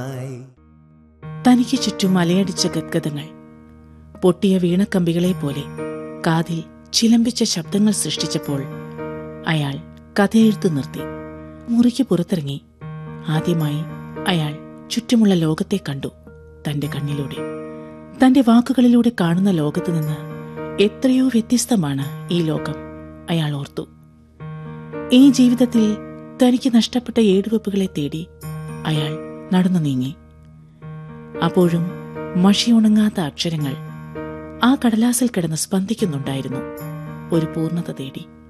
തനിക്ക് ചുറ്റും അലയടിച്ച ഗദ്ഗതങ്ങൾ പൊട്ടിയ വീണക്കമ്പികളെ പോലെ കാതിൽ ചിലമ്പിച്ച ശബ്ദങ്ങൾ സൃഷ്ടിച്ചപ്പോൾ അയാൾ കഥയെഴുത്തു നിർത്തി മുറിക്ക് പുറത്തിറങ്ങി ആദ്യമായി അയാൾ ചുറ്റുമുള്ള ലോകത്തെ കണ്ടു തന്റെ കണ്ണിലൂടെ തന്റെ വാക്കുകളിലൂടെ കാണുന്ന ലോകത്ത് നിന്ന് എത്രയോ വ്യത്യസ്തമാണ് ഈ ലോകം അയാൾ ഓർത്തു ഈ ജീവിതത്തിൽ തനിക്ക് നഷ്ടപ്പെട്ട ഏടുവെപ്പുകളെ തേടി അയാൾ നടന്നു നീങ്ങി അപ്പോഴും മഷിയുണങ്ങാത്ത അക്ഷരങ്ങൾ ആ കടലാസിൽ കിടന്ന് സ്പന്ദിക്കുന്നുണ്ടായിരുന്നു ഒരു പൂർണ്ണത തേടി